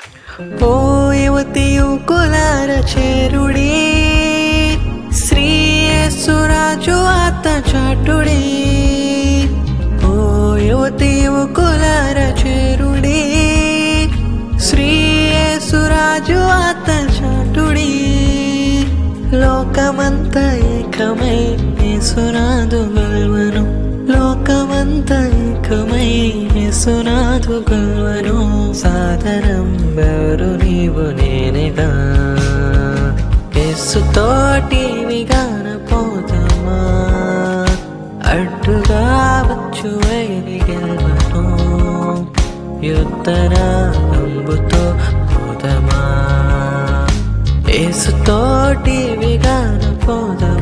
ఓ యువతియు కులార చేరుడే శ్రీ యేసురాజు ఆత్మ చాటుడే ఓ యువతియు కులార చేరుడే శ్రీ యేసురాజు ఆత్మ చాటుడే లోకమంత ఏకమై యేసునాథు గల్వను లోకమంత ఏకమై యేసునాథు గల్వను సాదరం బెవరు నీవు నేనేగా యేసుతోటి విగాన పోతామా అడ్డుగా వచ్చు వైరి గెల్వను యుద్ధరాంబుతో పోదమా ఏసుతోటి విగాన పోదమా